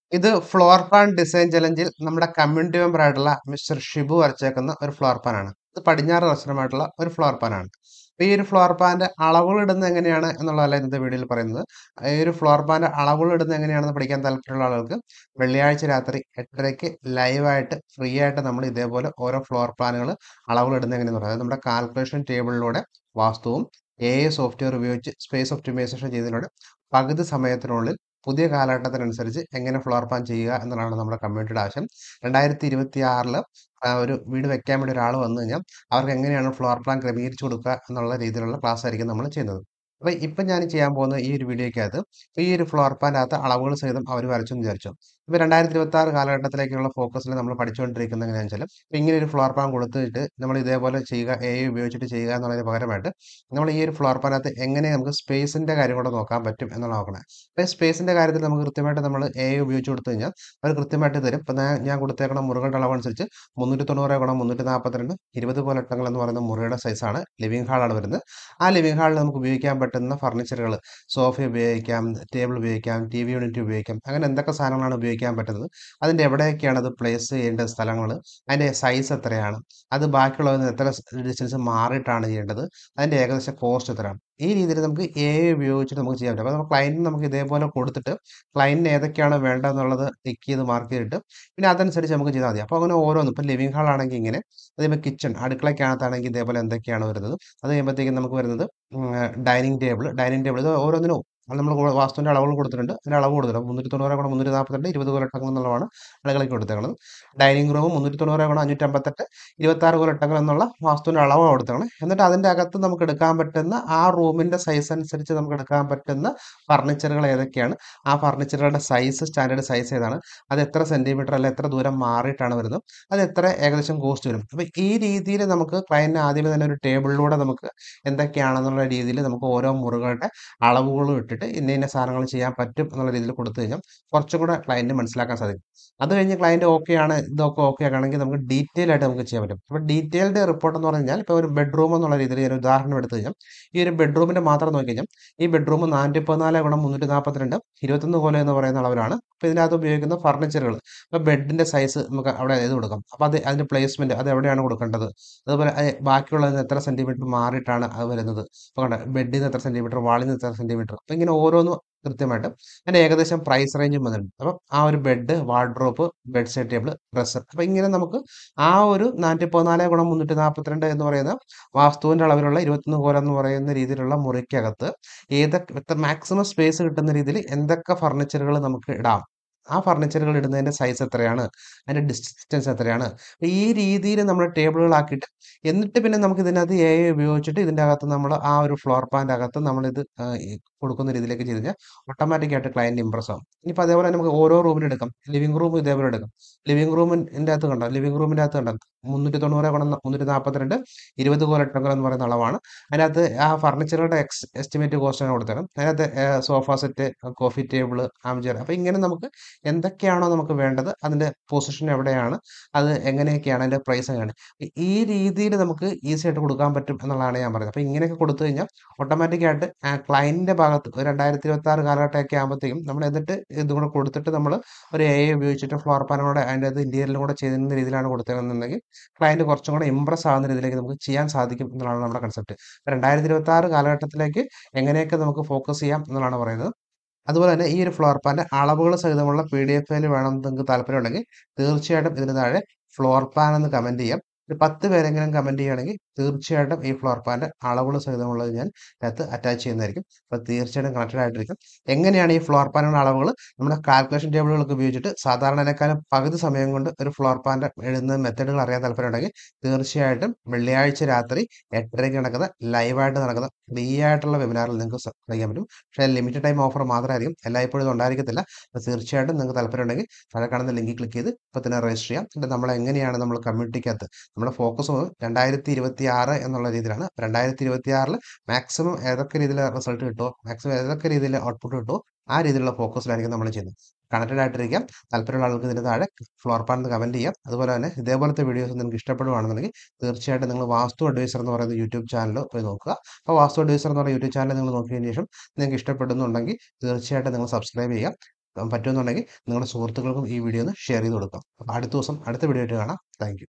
ഇത് floor plan design ചലഞ്ചിൽ നമ്മുടെ കമ്മ്യൂണിറ്റി മെമ്പർ ആയിട്ടുള്ള മിസ്റ്റർ ഷിബു വരച്ചേക്കുന്ന ഒരു ഫ്ലോർ പ്ലാൻ ആണ് ഇത് പടിഞ്ഞാറ് ദർശനമായിട്ടുള്ള ഒരു ഫ്ലോർ പ്ലാൻ ആണ് അപ്പോൾ ഈ ഒരു ഫ്ലോർ പ്ലാന്റെ അളവുകൾ ഇടുന്നത് എങ്ങനെയാണ് എന്നുള്ളതല്ല ഇന്നത്തെ വീഡിയോയിൽ പറയുന്നത് ഈ ഒരു ഫ്ലോർ പ്ലാന്റെ അളവുകൾ ഇടുന്നത് എങ്ങനെയാണെന്ന് പഠിക്കാൻ താല്പര്യമുള്ള ആളുകൾക്ക് വെള്ളിയാഴ്ച രാത്രി എട്ടരയ്ക്ക് ലൈവായിട്ട് ഫ്രീ ആയിട്ട് നമ്മൾ ഇതേപോലെ ഓരോ ഫ്ലോർ പ്ലാനുകൾ അളവുകൾ ഇടുന്നത് എങ്ങനെയെന്ന് പറയുന്നത് നമ്മുടെ കാൽക്കുലേഷൻ ടേബിളിലൂടെ വാസ്തുവും എ ഐ സോഫ്റ്റ്വെയർ ഉപയോഗിച്ച് സ്പേസ് ഒപ്റ്റിമൈസേഷൻ ചെയ്തതിലൂടെ പകുതി സമയത്തിനുള്ളിൽ പുതിയ കാലഘട്ടത്തിനനുസരിച്ച് എങ്ങനെ ഫ്ലോർ പ്ലാൻ ചെയ്യുക എന്നുള്ളതാണ് നമ്മുടെ കമ്മ്യൂണിറ്റിയുടെ ആവശ്യം രണ്ടായിരത്തി ഇരുപത്തി ആറില് ഒരു വീട് വെക്കാൻ വേണ്ടി ഒരാൾ വന്നു കഴിഞ്ഞാൽ അവർക്ക് എങ്ങനെയാണ് ഫ്ലോർ പ്ലാൻ ക്രമീകരിച്ചു കൊടുക്കുക എന്നുള്ള രീതിയിലുള്ള ക്ലാസ് ആയിരിക്കും നമ്മൾ ചെയ്യുന്നത് അപ്പോൾ ഇപ്പം ഞാൻ ചെയ്യാൻ പോകുന്ന ഈ ഒരു വീഡിയോയ്ക്കകത്ത് ഈ ഒരു ഫ്ലോർ പ്ലാൻ്റെ അകത്ത് അളവുകൾ സഹിതം അവർ വരച്ചു എന്ന് വിചാരിച്ചു ഇപ്പോൾ രണ്ടായിരത്തി ഇരുപത്തി ആറ് കാലഘട്ടത്തിലേക്കുള്ള ഫോക്കസിൽ നമ്മൾ പഠിച്ചുകൊണ്ടിരിക്കുന്നത് എങ്ങനെയാണെന്ന് വെച്ചാൽ ഇങ്ങനെ ഒരു ഫ്ലോർ പ്ലാൻ കൊടുത്തിട്ട് നമ്മൾ ഇതേപോലെ ചെയ്യുക എ ഐ ഉപയോഗിച്ചിട്ട് ചെയ്യുക എന്നുള്ളതിന് പകരമായിട്ട് നമ്മൾ ഈ ഒരു ഫ്ലോർ പ്ലാനകത്ത് എങ്ങനെ നമുക്ക് സ്പേസിൻ്റെ കാര്യം കൂടെ നോക്കാൻ പറ്റും എന്നുള്ള നോക്കണം അപ്പോൾ സ്പേസിൻ്റെ കാര്യത്തിൽ നമുക്ക് കൃത്യമായിട്ട് നമ്മൾ എ ഐ ഉപയോഗിച്ച് കൊടുത്തു കഴിഞ്ഞാൽ അവർ കൃത്യമായിട്ട് തരും ഇപ്പം ഞാൻ ഞാൻ കൊടുത്തേക്കണം മുറികളുടെ അളവനുസരിച്ച് മുന്നൂറ്റി തൊണ്ണൂറ് ഗുണം മുന്നൂറ്റി നാൽപ്പത്തിരണ്ട് ഇരുപത് കോലട്ടങ്ങൾ എന്ന് പറയുന്ന മുറിയുടെ സൈസാണ് ലിവിംഗ് ഹാളാണ് വരുന്നത് ആ ലിവിംഗ് ഹാളിൽ നമുക്ക് ഉപയോഗിക്കാൻ പറ്റുന്ന ഫർണിച്ചറുകൾ സോഫ ഉപയോഗിക്കാം ടേബിൾ ഉപയോഗിക്കാം ടി വി യൂണിറ്റ് ഉപയോഗിക്കാം അങ്ങനെ എന്തൊക്കെ സാധനങ്ങളാണ് ഉപയോഗിക്കാൻ പറ്റുന്നത് അതിൻ്റെ എവിടെയൊക്കെയാണ് അത് പ്ലേസ് ചെയ്യേണ്ട സ്ഥലങ്ങൾ അതിൻ്റെ സൈസ് എത്രയാണ് അത് ബാക്കിയുള്ളതിന് എത്ര ഡിസ്റ്റൻസ് മാറിയിട്ടാണ് ചെയ്യേണ്ടത് അതിൻ്റെ ഏകദേശം കോസ്റ്റ് എത്രയാണ് ഈ രീതിയിൽ നമുക്ക് എ ഐ ഉപയോഗിച്ചിട്ട് നമുക്ക് ചെയ്യാൻ പറ്റും അപ്പോൾ നമ്മൾ ക്ലയൻറ്റിന് നമുക്ക് ഇതേപോലെ കൊടുത്തിട്ട് ക്ലയൻറ്റിന് ഏതൊക്കെയാണ് വേണ്ടതെന്നുള്ളത് ടിക്ക് ചെയ്ത് മാർക്ക് ചെയ്തിട്ട് പിന്നെ അതനുസരിച്ച് നമുക്ക് ചെയ്താൽ മതി അപ്പോൾ അങ്ങനെ ഓരോന്നും ഇപ്പോൾ ലിവിംഗ് ഹാൾ ആണെങ്കിൽ ഇങ്ങനെ അതേപോലെ കിച്ചൺ അടുക്കളയ്ക്കകത്താണെങ്കിൽ ഇതേപോലെ എന്തൊക്കെയാണ് വരുന്നത് അത് കഴിയുമ്പോഴത്തേക്കും നമുക്ക് വരുന്നത് ഡൈനിങ് ടേബിൾ ഡൈനിങ് ടേബിൾ ഇത് ഓരോന്നിനും നമ്മൾ വാസ്തുവിൻ്റെ അളവുകൾ കൊടുത്തിട്ടുണ്ട് അതിൻ്റെ അളവ് കൊടുത്തിട്ടുണ്ട് മുന്നൂറ്റി തൊണ്ണൂറ് കൂടെ മുന്നൂറ്റി നാൽപ്പത്തെട്ട് ഇരുപത് കോലട്ടങ്ങൾ എന്നുള്ളതാണ് അളകളൊക്കെ കൊടുത്തേക്കുന്നത് ഡൈനിങ് റൂം മുന്നൂറ്റി തൊണ്ണൂറ് കൂടെ അഞ്ഞൂറ്റമ്പത്തെട്ട് ഇരുപത്താറ് കോലട്ടങ്ങൾ എന്നുള്ള വാസ്തുവിൻ്റെ അളവ് കൊടുത്തേക്കണം എന്നിട്ട് അതിൻ്റെ അകത്ത് നമുക്ക് എടുക്കാൻ പറ്റുന്ന ആ റൂമിൻ്റെ സൈസ് അനുസരിച്ച് നമുക്ക് എടുക്കാൻ പറ്റുന്ന ഫർണിച്ചറുകൾ ഏതൊക്കെയാണ് ആ ഫർണിച്ചറുകളുടെ സൈസ് സ്റ്റാൻഡേർഡ് സൈസ് ഏതാണ് അത് എത്ര സെൻറ്റിമീറ്റർ അല്ല എത്ര ദൂരം മാറിയിട്ടാണ് വരുന്നത് അത് എത്ര ഏകദേശം കോസ്റ്റ് വരും അപ്പോൾ ഈ രീതിയിൽ നമുക്ക് ക്ലയൻറ്റിന് ആദ്യമേ തന്നെ ഒരു ടേബിളിലൂടെ നമുക്ക് എന്തൊക്കെയാണെന്നുള്ള രീതിയിൽ നമുക്ക് ഓരോ മുറികളുടെ അളവുകളും ഇട്ടിട്ട് ഇന്ന ഇന്ന സാധനങ്ങൾ ചെയ്യാൻ പറ്റും എന്നുള്ള രീതിയിൽ കൊടുത്തു കഴിഞ്ഞാൽ കുറച്ചും കൂടെ ക്ലയൻറ്റ് മനസ്സിലാക്കാൻ സാധിക്കും അത് കഴിഞ്ഞ് ക്ലയൻറ്റ് ഓക്കെ ആണ് ഇതൊക്കെ ഓക്കെ ആണെങ്കിൽ നമുക്ക് ഡീറ്റെയിൽ ആയിട്ട് നമുക്ക് ചെയ്യാൻ പറ്റും അപ്പോൾ ഡീറ്റെയിൽഡ് റിപ്പോർട്ട് എന്ന് പറഞ്ഞു കഴിഞ്ഞാൽ ഇപ്പോൾ ഒരു ബെഡ്റൂം എന്നുള്ള രീതിയിൽ ഒരു ഉദാഹരണം എടുത്തു കഴിഞ്ഞാൽ ഈ ഒരു ബെഡ്റൂമിൻ്റെ മാത്രം നോക്കി കഴിഞ്ഞാൽ ഈ ബെഡ്റൂം നാനൂറ്റി പതിനാല് ഗുണം മുന്നൂറ്റി നാൽപ്പത്തിരണ്ട് ഇരുപത്തൊന്ന് കോല എന്ന് പറയുന്ന അളവിലാണ് അപ്പോൾ ഇതിനകത്ത് ഉപയോഗിക്കുന്ന ഫർണിച്ചറുകൾ ഇപ്പോൾ ബെഡിൻ്റെ സൈസ് നമുക്ക് അവിടെ ഇത് കൊടുക്കാം അപ്പോൾ അത് അതിൻ്റെ പ്ലേസ്മെൻറ്റ് അത് എവിടെയാണ് കൊടുക്കേണ്ടത് അതുപോലെ ബാക്കിയുള്ളതിന് എത്ര സെൻറ്റിമീറ്റർ മാറിയിട്ടാണ് അത് വരുന്നത് അപ്പോൾ കണ്ട ബെഡിൽ നിന്ന് എത്ര സെൻറ്റിമീറ്റർ വാളിൽ നിന്ന് എത്ര സെൻറ്റിമീറ്റർ അപ്പോൾ ഇങ്ങനെ ഓരോന്നും കൃത്യമായിട്ട് അതിൻ്റെ ഏകദേശം പ്രൈസ് റേഞ്ചും വന്നിട്ടുണ്ട് അപ്പം ആ ഒരു bed wardrobe bedside table dresser അപ്പം ഇങ്ങനെ നമുക്ക് ആ ഒരു നാനൂറ്റി പതിനാല് ഗുണം മുന്നൂറ്റി നാൽപ്പത്തിരണ്ട് എന്ന് പറയുന്ന വാസ്തുവിൻ്റെ അളവിലുള്ള ഇരുപത്തൊന്ന് കോലം എന്ന് പറയുന്ന രീതിയിലുള്ള മുറിക്കകത്ത് ഏതൊക്കെ മാക്സിമം സ്പേസ് കിട്ടുന്ന രീതിയിൽ എന്തൊക്കെ ഫർണിച്ചറുകൾ നമുക്ക് ഇടാം ആ ഫർണിച്ചറുകൾ ഇടുന്നതിൻ്റെ സൈസ് എത്രയാണ് അതിൻ്റെ ഡിസ്റ്റൻസ് എത്രയാണ് ഈ രീതിയിൽ നമ്മൾ ടേബിളുകളാക്കിയിട്ട് എന്നിട്ട് പിന്നെ നമുക്ക് ഇതിനകത്ത് എ ഐ ഉപയോഗിച്ചിട്ട് ഇതിൻ്റെ അകത്ത് നമ്മൾ ആ ഒരു ഫ്ലോർ പ്ലാൻ്റെ അകത്ത് നമ്മളിത് കൊടുക്കുന്ന രീതിയിലേക്ക് ചെയ്ത് കഴിഞ്ഞാൽ ഓട്ടോമാറ്റിക് ആയിട്ട് ക്ലയൻറ്റ് ഇമ്പ്രസ് ആവും ഇനിയിപ്പോൾ അതേപോലെ തന്നെ നമുക്ക് ഓരോ റൂമിൽ എടുക്കാം ലിവിംഗ് റൂം ഇതേപോലെ എടുക്കാം ലിവിംഗ് റൂമിൻ്റെ അകത്ത് കണ്ടോ ലിവിംഗ് റൂമിൻ്റെ അകത്ത് കണ്ടോ മുന്നൂറ്റി തൊണ്ണൂറ് ഗുണം മുന്നൂറ്റി നാൽപ്പത്തിരണ്ട് ഇരുപത് കോലട്ടങ്ങൾ എന്ന് പറയുന്ന അളവാണ് അതിനകത്ത് ആ ഫർണിച്ചറുടെ എക്സ് എസ്റ്റിമേറ്റ് കോസ്റ്റാണ് കൊടുത്തത് അതിനകത്ത് sofa set coffee table armchair അപ്പോൾ ഇങ്ങനെ നമുക്ക് എന്തൊക്കെയാണോ നമുക്ക് വേണ്ടത് അതിൻ്റെ പൊസിഷൻ എവിടെയാണ് അത് എങ്ങനെയൊക്കെയാണ് അതിൻ്റെ പ്രൈസ് എങ്ങനെയാണ് ഈ രീതിയിൽ നമുക്ക് ഈസി ആയിട്ട് കൊടുക്കാൻ പറ്റും എന്നുള്ളതാണ് ഞാൻ പറയുന്നത് അപ്പോൾ ഇങ്ങനെയൊക്കെ കൊടുത്തു കഴിഞ്ഞാൽ ഓട്ടോമാറ്റിക്കായിട്ട് ക്ലയൻറ്റിൻ്റെ ഭാഗത്ത് ഒരു രണ്ടായിരത്തി ഇരുപത്തി ആറ് കാലഘട്ടമൊക്കെ ആകുമ്പോഴത്തേക്കും നമ്മൾ എന്നിട്ട് ഇതും കൂടെ കൊടുത്തിട്ട് നമ്മൾ ഒരു എ ഉപയോഗിച്ചിട്ട് ഫ്ലോർ പാനോടെ അതിൻ്റെ അത് ഇൻറ്റീരിയലും കൂടെ ചെയ്യുന്ന രീതിയിലാണ് കൊടുത്തതെന്നുണ്ടെങ്കിൽ ക്ലയൻറ്റ് കുറച്ചും കൂടെ ഇമ്പ്രസ് ആകുന്ന രീതിയിലേക്ക് നമുക്ക് ചെയ്യാൻ സാധിക്കും എന്നുള്ളതാണ് നമ്മുടെ കൺസെപ്റ്റ് രണ്ടായിരത്തി ഇരുപത്തി ആറ് കാലഘട്ടത്തിലേക്ക് എങ്ങനെയൊക്കെ നമുക്ക് ഫോക്കസ് ചെയ്യാം എന്നുള്ളതാണ് പറയുന്നത് അതുപോലെ തന്നെ ഈ ഒരു ഫ്ലോർ പ്ലാൻ്റെ അളവുകൾ സഹിതമുള്ള പി ഡി എഫ് ഫയൽ വേണം നിങ്ങൾക്ക് താല്പര്യമുണ്ടെങ്കിൽ തീർച്ചയായിട്ടും ഇതിന് താഴെ ഫ്ലോർ പ്ലാൻ എന്ന് കമൻറ്റ് ചെയ്യാം ഒരു പത്ത് പേരെങ്കിലും കമൻറ്റ് ചെയ്യുകയാണെങ്കിൽ തീർച്ചയായിട്ടും ഈ ഫ്ലോർ പ്ലാൻ്റെ അളവുകൾ സഹിതമുള്ളത് ഞാൻ അതിനകത്ത് അറ്റാച്ച് ചെയ്യുന്നതായിരിക്കും അപ്പോൾ തീർച്ചയായിട്ടും കണക്റ്റഡ് ആയിട്ടിരിക്കും എങ്ങനെയാണ് ഈ ഫ്ലോർ പ്ലാനുള്ള അളവുകൾ നമ്മുടെ കാൽക്കുലേഷൻ ടേബിളുകളൊക്കെ ഉപയോഗിച്ചിട്ട് സാധാരണക്കാലം പകുതി സമയം കൊണ്ട് ഒരു ഫ്ലോർ പ്ലാൻ്റെ എഴുതുന്ന മെത്തഡുകൾ അറിയാൻ താല്പര്യമുണ്ടെങ്കിൽ തീർച്ചയായിട്ടും വെള്ളിയാഴ്ച രാത്രി എട്ടരയ്ക്ക് നടക്കുന്ന ലൈവായിട്ട് നടക്കുന്ന ഫ്രീ ആയിട്ടുള്ള വെബിനാറിൽ നിങ്ങൾക്ക് സബ്സ്ക്രൈബ് പറ്റും പക്ഷേ ലിമിറ്റഡ് ടൈം ഓഫർ മാത്രമായിരിക്കും എല്ലായ്പ്പോഴും ഇത് ഉണ്ടായിരിക്കത്തില്ല അപ്പോൾ തീർച്ചയായിട്ടും നിങ്ങൾക്ക് താല്പര്യമുണ്ടെങ്കിൽ താഴെ കാണുന്ന ലിങ്കിൽ ക്ലിക്ക് ചെയ്ത് ഇപ്പോൾ തന്നെ രജിസ്റ്റർ ചെയ്യാം എന്നിട്ട് നമ്മൾ എങ്ങനെയാണ് നമ്മൾ കമ്മ്യൂണിറ്റിക്കകത്ത് നമ്മുടെ ഫോക്കസ് രണ്ടായിരത്തി ഇരുപത്തി ആറ് എന്നുള്ള രീതിയിലാണ് രണ്ടായിരത്തി ഇരുപത്തി ആറിൽ മാക്സിമം ഏതൊക്കെ രീതിയിൽ റിസൾട്ട് കിട്ടുമോ മാക്സിമം ഏതൊക്കെ രീതിയിൽ ഔട്ട്പുട്ട് കിട്ടുമോ ആ രീതിയിലുള്ള ഫോക്കസിലായിരിക്കും നമ്മൾ ചെയ്യുന്നത് കണക്റ്റഡ് ആയിട്ടിരിക്കാം താല്പര്യമുള്ള ആൾക്ക് ഇതിന് താഴെ ഫ്ലോർ പ്ലാൻ കമൻറ്റ് ചെയ്യാം അതുപോലെ തന്നെ ഇതേപോലത്തെ വീഡിയോസ് നിങ്ങൾക്ക് ഇഷ്ടപ്പെടുകയാണെന്നുണ്ടെങ്കിൽ തീർച്ചയായിട്ടും നിങ്ങൾ വാസ്തു അഡ്വൈസർ എന്ന് പറയുന്ന യൂട്യൂബ് ചാനൽ പോയി നോക്കുക അപ്പോൾ വാസ്തു അഡ്വൈസർ എന്ന് പറയുന്ന യൂട്യൂബ് ചാനൽ നിങ്ങൾ നോക്കിയതിന് ശേഷം നിങ്ങൾക്ക് ഇഷ്ടപ്പെടുന്നുണ്ടെങ്കിൽ തീർച്ചയായിട്ടും നിങ്ങൾ സബ്സ്ക്രൈബ് ചെയ്യുക പറ്റുമെന്നുണ്ടെങ്കിൽ നിങ്ങളുടെ സുഹൃത്തുക്കൾക്കും ഈ വീഡിയോ ഒന്ന് ഷെയർ ചെയ്ത് കൊടുക്കാം അപ്പോൾ അടുത്ത ദിവസം അടുത്ത വീഡിയോ ആയിട്ട് കാണാം താങ്ക്